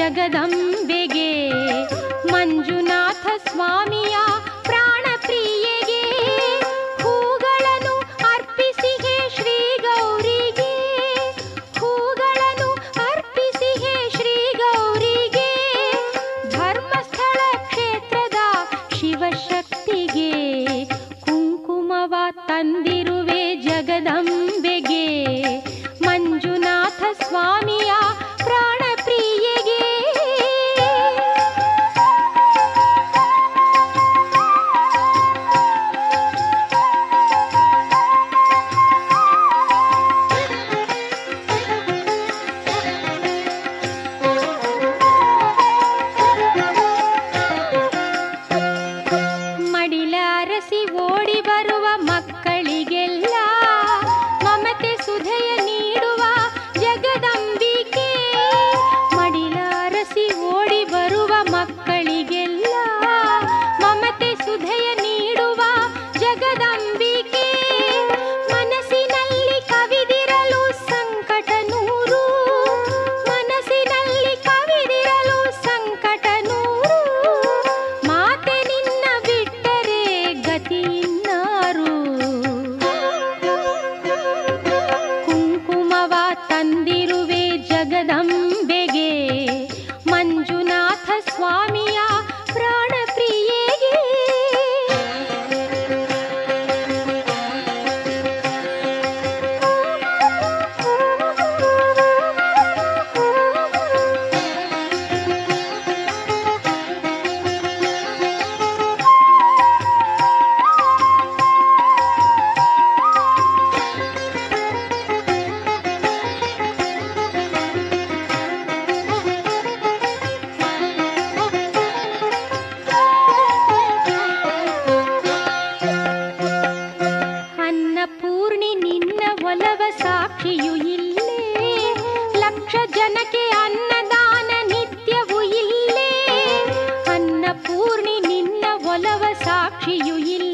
ಜಗದಂಬೆಗೆ ಮಂಜುನಾಥ ಸ್ವಾಮಿಯ ಪ್ರಾಣ ಪ್ರಿಯೆಗೆ ಹೂಗಳನ್ನು ಅರ್ಪಿಸಿ ಹೇ ಶ್ರೀ ಗೌರಿಗೆ ಹೂಗಳನ್ನು ಅರ್ಪಿಸಿ ಹೇ ಶ್ರೀ ಗೌರಿಗೆ ಧರ್ಮಸ್ಥಳ ಕ್ಷೇತ್ರದ ಶಿವಶಕ್ತಿಗೆ ಕುಂಕುಮವ ತಂದಿರುವೆ ಜಗದಂಬೆಗೆ ಮಂಜುನಾಥ ಸ್ವಾಮಿಯ ಪ್ರಾಣ ಪ್ರಿಯೆಗೆ ಮಡಿಲ ಅರಸಿ ಓಡಿ ಬರುವ ಮಕ್ಕಳಿಗೆಲ್ಲ ಮಮತೆ ಸುಧೆಯ ನೀಡುವ ಜಗದಂಬಿಕೆ ಮಡಿಲ ಅರಸಿ ಓಡಿ ಬರುವ ಮಕ್ಕಳಿಗೆಲ್ಲ ಮಮತೆ ಸುಧೆಯ ನೀಡುವ ಜಗದಂಬಿಕೆ ಮನಸ್ಸಿನಲ್ಲಿ ಕವಿದಿರಲು ಸಂಕಟ ನೂರು ಮನಸ್ಸಿನಲ್ಲಿ ಕವಿದಿರಲು ಸಂಕಟ ನೂರು ಮಾತೆ ನಿನ್ನ ಬಿಟ್ಟರೆ ಗತಿಯಿನ್ನಾರು ಕುಂಕುಮವ ತಂದಿರುವೆ ಜಗದಂಬೆಗೆ ಮಂಜುನಾಥ ಸ್ವಾಮಿಯ ಪ್ರಾಣ ಪ್ರಿಯೆಗೆ ಅನ್ನಪೂರ್ಣಿ ನಿನ್ನ ಒಲವ ಸಾಕ್ಷಿಯು ಇಲ್ಲೇ ಲಕ್ಷ ಜನಕ್ಕೆ ಅನ್ನದಾನ ನಿತ್ಯವೂ ಇಲ್ಲೇ ಅನ್ನಪೂರ್ಣಿ ನಿನ್ನ ಒಲವ ಸಾಕ್ಷಿಯು ಇಲ್ಲೇ